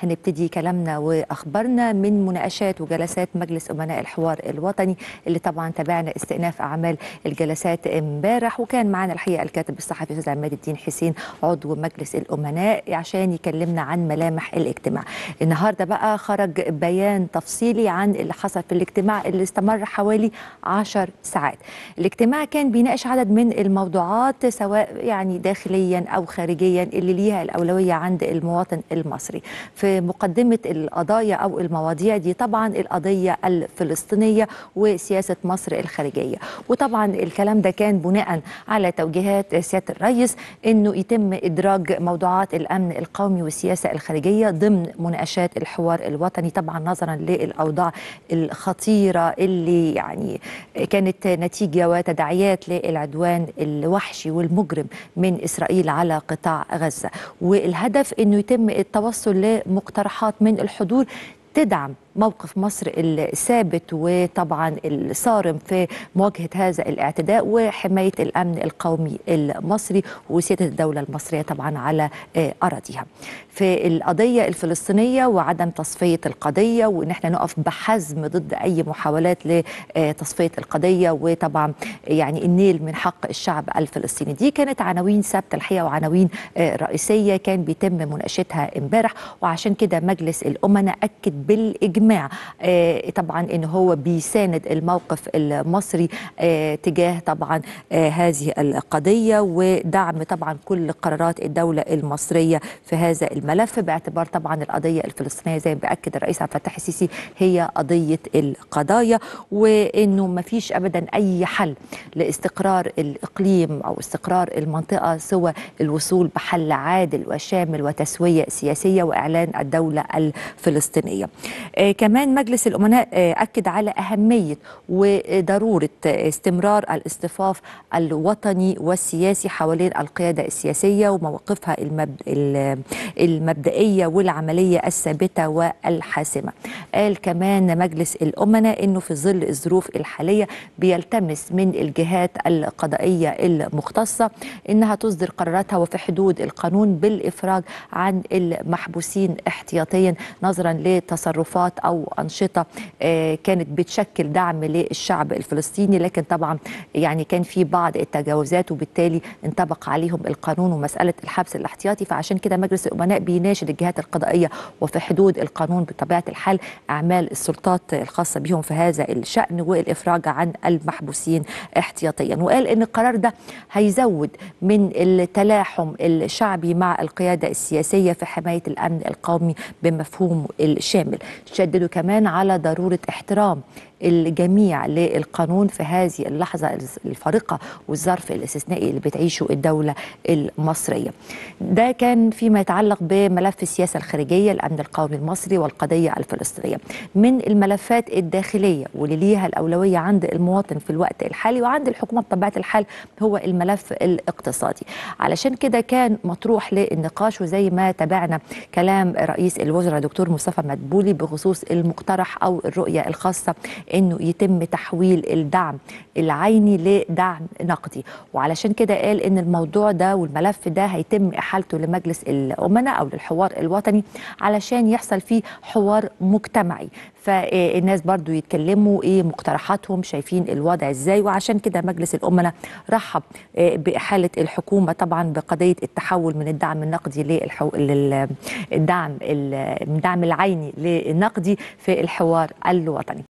هنبتدي كلامنا واخبارنا من مناقشات وجلسات مجلس امناء الحوار الوطني اللي طبعا تابعنا استئناف اعمال الجلسات امبارح وكان معنا الحقيقه الكاتب الصحفي استاذ عماد الدين حسين عضو مجلس الامناء عشان يكلمنا عن ملامح الاجتماع. النهارده بقى خرج بيان تفصيلي عن اللي حصل في الاجتماع اللي استمر حوالي 10 ساعات. الاجتماع كان بيناقش عدد من الموضوعات سواء يعني داخليا او خارجيا اللي ليها الاولويه عند المواطن المصري. في مقدمه القضايا او المواضيع دي طبعا القضيه الفلسطينيه وسياسه مصر الخارجيه. وطبعا الكلام ده كان بناء على توجيهات سياده الرئيس انه يتم ادراج موضوعات الامن القومي والسياسه الخارجيه ضمن مناقشات الحوار الوطني طبعا نظرا للاوضاع الخطيره اللي يعني كانت نتيجه وتداعيات للعدوان الوحشي والمجرم من اسرائيل على قطاع غزه والهدف انه يتم التوصل لمقترحات من الحضور تدعم موقف مصر الثابت وطبعا الصارم في مواجهه هذا الاعتداء وحمايه الامن القومي المصري وسياده الدوله المصريه طبعا على اراضيها. في القضيه الفلسطينيه وعدم تصفيه القضيه وان احنا نقف بحزم ضد اي محاولات لتصفيه القضيه وطبعا يعني النيل من حق الشعب الفلسطيني. دي كانت عناوين ثابته الحقيقه وعناوين رئيسيه كان بيتم مناقشتها امبارح وعشان كده مجلس الامناء اكد بالاجماع اجماع آه طبعا ان هو بيساند الموقف المصري آه تجاه طبعا آه هذه القضيه ودعم طبعا كل قرارات الدوله المصريه في هذا الملف باعتبار طبعا القضيه الفلسطينيه زي ما باكد الرئيس عبد الفتاح السيسي هي قضيه القضايا وانه ما فيش ابدا اي حل لاستقرار الاقليم او استقرار المنطقه سوى الوصول بحل عادل وشامل وتسويه سياسيه واعلان الدوله الفلسطينيه. كمان مجلس الأمناء أكد على أهمية وضرورة استمرار الاصطفاف الوطني والسياسي حوالين القيادة السياسية ومواقفها المبدئية والعملية الثابتة والحاسمة قال كمان مجلس الأمناء أنه في ظل الظروف الحالية بيلتمس من الجهات القضائية المختصة أنها تصدر قراراتها وفي حدود القانون بالإفراج عن المحبوسين احتياطيا نظرا لتصرفات او انشطه كانت بتشكل دعم للشعب الفلسطيني لكن طبعا يعني كان في بعض التجاوزات وبالتالي انطبق عليهم القانون ومساله الحبس الاحتياطي فعشان كده مجلس الامناء بيناشد الجهات القضائيه وفي حدود القانون بطبيعه الحال اعمال السلطات الخاصه بهم في هذا الشان والافراج عن المحبوسين احتياطيا وقال ان القرار ده هيزود من التلاحم الشعبي مع القياده السياسيه في حمايه الامن القومي بمفهومه الشامل شددوا كمان على ضروره احترام الجميع للقانون في هذه اللحظة الفارقة والظرف الاستثنائي اللي بتعيشه الدولة المصرية ده كان فيما يتعلق بملف السياسة الخارجية الأمن القومي المصري والقضية الفلسطينية من الملفات الداخلية واللي ليها الأولوية عند المواطن في الوقت الحالي وعند الحكومة بطبيعة الحال هو الملف الاقتصادي علشان كده كان مطروح للنقاش وزي ما تابعنا كلام رئيس الوزراء دكتور مصطفى مدبولي بخصوص المقترح أو الرؤية الخاصة انه يتم تحويل الدعم العيني لدعم نقدي وعلشان كده قال ان الموضوع ده والملف ده هيتم احالته لمجلس الامناء او للحوار الوطني علشان يحصل فيه حوار مجتمعي فالناس برضو يتكلموا ايه مقترحاتهم شايفين الوضع ازاي وعشان كده مجلس الامناء رحب باحاله الحكومه طبعا بقضيه التحول من الدعم النقدي للحو... للدعم الدعم العيني للنقدي في الحوار الوطني